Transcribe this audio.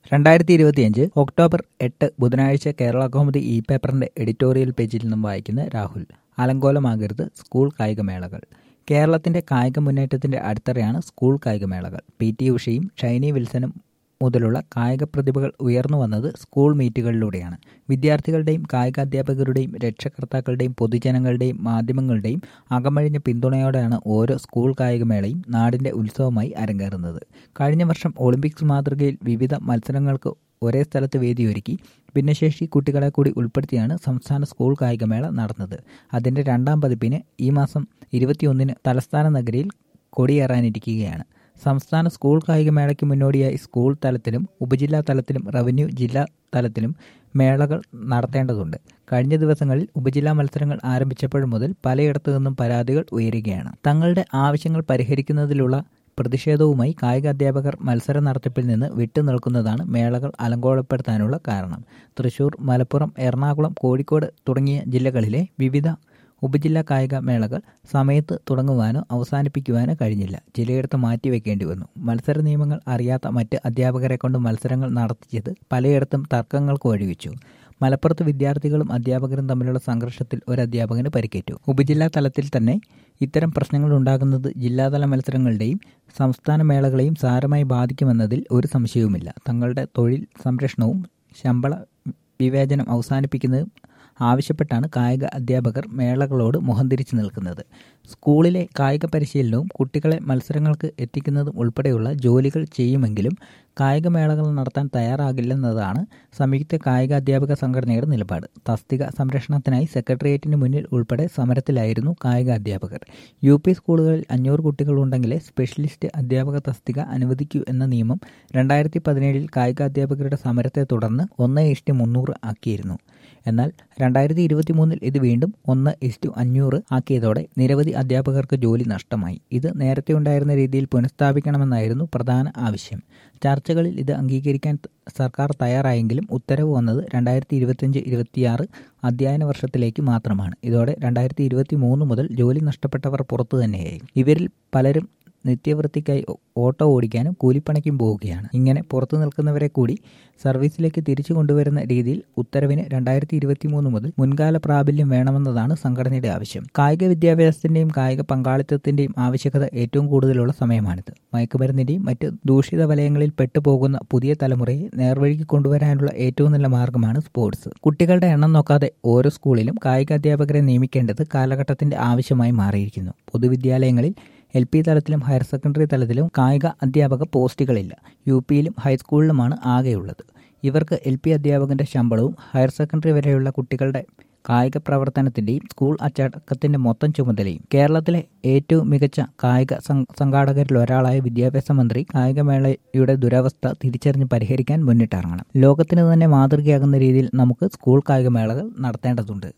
രണ്ടായിരത്തി ഇരുപത്തിയഞ്ച് ഒക്ടോബർ എട്ട് ബുധനാഴ്ച കേരള കൗമുദി ഇ പേപ്പറിന്റെ എഡിറ്റോറിയൽ പേജിൽ നിന്നും വായിക്കുന്ന രാഹുൽ അലങ്കോലമാകരുത് സ്കൂൾ കായികമേളകൾ കേരളത്തിന്റെ കായിക മുന്നേറ്റത്തിന്റെ അടിത്തറയാണ് സ്കൂൾ കായികമേളകൾ പി ടി ഉഷയും ഷൈനി വിൽസനും മുതലുള്ള കായിക പ്രതിഭകൾ ഉയർന്നു വന്നത് സ്കൂൾ മീറ്റുകളിലൂടെയാണ് വിദ്യാർത്ഥികളുടെയും കായികാധ്യാപകരുടെയും രക്ഷകർത്താക്കളുടെയും പൊതുജനങ്ങളുടെയും മാധ്യമങ്ങളുടെയും അകമഴിഞ്ഞ പിന്തുണയോടെയാണ് ഓരോ സ്കൂൾ കായികമേളയും നാടിന്റെ ഉത്സവമായി അരങ്ങേറുന്നത് കഴിഞ്ഞ വർഷം ഒളിമ്പിക്സ് മാതൃകയിൽ വിവിധ മത്സരങ്ങൾക്ക് ഒരേ സ്ഥലത്ത് വേദിയൊരുക്കി ഭിന്നശേഷി കുട്ടികളെ കൂടി ഉൾപ്പെടുത്തിയാണ് സംസ്ഥാന സ്കൂൾ കായികമേള നടന്നത് അതിന്റെ രണ്ടാം പതിപ്പിന് ഈ മാസം ഇരുപത്തിയൊന്നിന് തലസ്ഥാന നഗരിയിൽ കൊടിയേറാനിരിക്കുകയാണ് സംസ്ഥാന സ്കൂൾ കായികമേളയ്ക്ക് മുന്നോടിയായി സ്കൂൾ തലത്തിലും ഉപജില്ലാ തലത്തിലും റവന്യൂ ജില്ലാ തലത്തിലും മേളകൾ നടത്തേണ്ടതുണ്ട് കഴിഞ്ഞ ദിവസങ്ങളിൽ ഉപജില്ലാ മത്സരങ്ങൾ ആരംഭിച്ചപ്പോൾ മുതൽ പലയിടത്തു നിന്നും പരാതികൾ ഉയരുകയാണ് തങ്ങളുടെ ആവശ്യങ്ങൾ പരിഹരിക്കുന്നതിലുള്ള പ്രതിഷേധവുമായി കായിക അധ്യാപകർ മത്സര നടത്തിപ്പിൽ നിന്ന് വിട്ടുനിൽക്കുന്നതാണ് മേളകൾ അലങ്കോലപ്പെടുത്താനുള്ള കാരണം തൃശൂർ മലപ്പുറം എറണാകുളം കോഴിക്കോട് തുടങ്ങിയ ജില്ലകളിലെ വിവിധ ഉപജില്ലാ കായിക മേളകൾ സമയത്ത് തുടങ്ങുവാനോ അവസാനിപ്പിക്കുവാനോ കഴിഞ്ഞില്ല ചിലയിടത്ത് മാറ്റിവെക്കേണ്ടി വന്നു മത്സര നിയമങ്ങൾ അറിയാത്ത മറ്റ് അധ്യാപകരെ കൊണ്ട് മത്സരങ്ങൾ നടത്തിയത് പലയിടത്തും തർക്കങ്ങൾക്ക് വഴിവെച്ചു മലപ്പുറത്ത് വിദ്യാർത്ഥികളും അധ്യാപകരും തമ്മിലുള്ള സംഘർഷത്തിൽ ഒരു അധ്യാപകന് പരിക്കേറ്റു ഉപജില്ലാ തലത്തിൽ തന്നെ ഇത്തരം പ്രശ്നങ്ങൾ ഉണ്ടാകുന്നത് ജില്ലാതല മത്സരങ്ങളുടെയും സംസ്ഥാന മേളകളെയും സാരമായി ബാധിക്കുമെന്നതിൽ ഒരു സംശയവുമില്ല തങ്ങളുടെ തൊഴിൽ സംരക്ഷണവും ശമ്പള വിവേചനം അവസാനിപ്പിക്കുന്നതും ആവശ്യപ്പെട്ടാണ് കായിക അധ്യാപകർ മേളകളോട് മുഖം തിരിച്ചു നിൽക്കുന്നത് സ്കൂളിലെ കായിക പരിശീലനവും കുട്ടികളെ മത്സരങ്ങൾക്ക് എത്തിക്കുന്നതും ഉൾപ്പെടെയുള്ള ജോലികൾ ചെയ്യുമെങ്കിലും കായിക മേളകൾ നടത്താൻ തയ്യാറാകില്ലെന്നതാണ് സംയുക്ത കായിക അധ്യാപക സംഘടനയുടെ നിലപാട് തസ്തിക സംരക്ഷണത്തിനായി സെക്രട്ടേറിയറ്റിന് മുന്നിൽ ഉൾപ്പെടെ സമരത്തിലായിരുന്നു കായിക അധ്യാപകർ യു പി സ്കൂളുകളിൽ അഞ്ഞൂറ് കുട്ടികളുണ്ടെങ്കിലേ സ്പെഷ്യലിസ്റ്റ് അധ്യാപക തസ്തിക അനുവദിക്കൂ എന്ന നിയമം രണ്ടായിരത്തി പതിനേഴിൽ കായിക അധ്യാപകരുടെ സമരത്തെ തുടർന്ന് ഒന്ന് ഇഷ്ടി മുന്നൂറ് ആക്കിയിരുന്നു എന്നാൽ രണ്ടായിരത്തി ഇരുപത്തി മൂന്നിൽ ഇത് വീണ്ടും ഒന്ന് ഇസ്റ്റു അഞ്ഞൂറ് ആക്കിയതോടെ നിരവധി അധ്യാപകർക്ക് ജോലി നഷ്ടമായി ഇത് നേരത്തെ ഉണ്ടായിരുന്ന രീതിയിൽ പുനഃസ്ഥാപിക്കണമെന്നായിരുന്നു പ്രധാന ആവശ്യം ചർച്ചകളിൽ ഇത് അംഗീകരിക്കാൻ സർക്കാർ തയ്യാറായെങ്കിലും ഉത്തരവ് വന്നത് രണ്ടായിരത്തി ഇരുപത്തിയഞ്ച് ഇരുപത്തിയാറ് അധ്യയന വർഷത്തിലേക്ക് മാത്രമാണ് ഇതോടെ രണ്ടായിരത്തി ഇരുപത്തി മൂന്ന് മുതൽ ജോലി നഷ്ടപ്പെട്ടവർ പുറത്തു തന്നെയായി ഇവരിൽ പലരും നിത്യവൃത്തിക്കായി ഓട്ടോ ഓടിക്കാനും കൂലിപ്പണിക്കും പോവുകയാണ് ഇങ്ങനെ പുറത്തു നിൽക്കുന്നവരെ കൂടി സർവീസിലേക്ക് തിരിച്ചു കൊണ്ടുവരുന്ന രീതിയിൽ ഉത്തരവിന് രണ്ടായിരത്തി ഇരുപത്തി മൂന്ന് മുതൽ മുൻകാല പ്രാബല്യം വേണമെന്നതാണ് സംഘടനയുടെ ആവശ്യം കായിക വിദ്യാഭ്യാസത്തിന്റെയും കായിക പങ്കാളിത്തത്തിന്റെയും ആവശ്യകത ഏറ്റവും കൂടുതലുള്ള സമയമാണിത് മയക്കുമരുന്നിന്റെയും മറ്റ് ദൂഷിത വലയങ്ങളിൽ പെട്ടുപോകുന്ന പുതിയ തലമുറയെ നേർവഴിക്ക് കൊണ്ടുവരാനുള്ള ഏറ്റവും നല്ല മാർഗമാണ് സ്പോർട്സ് കുട്ടികളുടെ എണ്ണം നോക്കാതെ ഓരോ സ്കൂളിലും കായിക അധ്യാപകരെ നിയമിക്കേണ്ടത് കാലഘട്ടത്തിന്റെ ആവശ്യമായി മാറിയിരിക്കുന്നു പൊതുവിദ്യാലയങ്ങളിൽ എൽ പി തലത്തിലും ഹയർ സെക്കൻഡറി തലത്തിലും കായിക അധ്യാപക പോസ്റ്റുകളില്ല യു പിയിലും ഹൈസ്കൂളിലുമാണ് ആകെയുള്ളത് ഇവർക്ക് എൽ പി അധ്യാപകന്റെ ശമ്പളവും ഹയർ സെക്കൻഡറി വരെയുള്ള കുട്ടികളുടെ കായിക പ്രവർത്തനത്തിന്റെയും സ്കൂൾ അച്ചടക്കത്തിന്റെ മൊത്തം ചുമതലയും കേരളത്തിലെ ഏറ്റവും മികച്ച കായിക സംഘാടകരിൽ ഒരാളായ വിദ്യാഭ്യാസ മന്ത്രി കായികമേളയുടെ ദുരവസ്ഥ തിരിച്ചറിഞ്ഞ് പരിഹരിക്കാൻ മുന്നിട്ടിറങ്ങണം ലോകത്തിന് തന്നെ മാതൃകയാകുന്ന രീതിയിൽ നമുക്ക് സ്കൂൾ കായികമേളകൾ നടത്തേണ്ടതുണ്ട്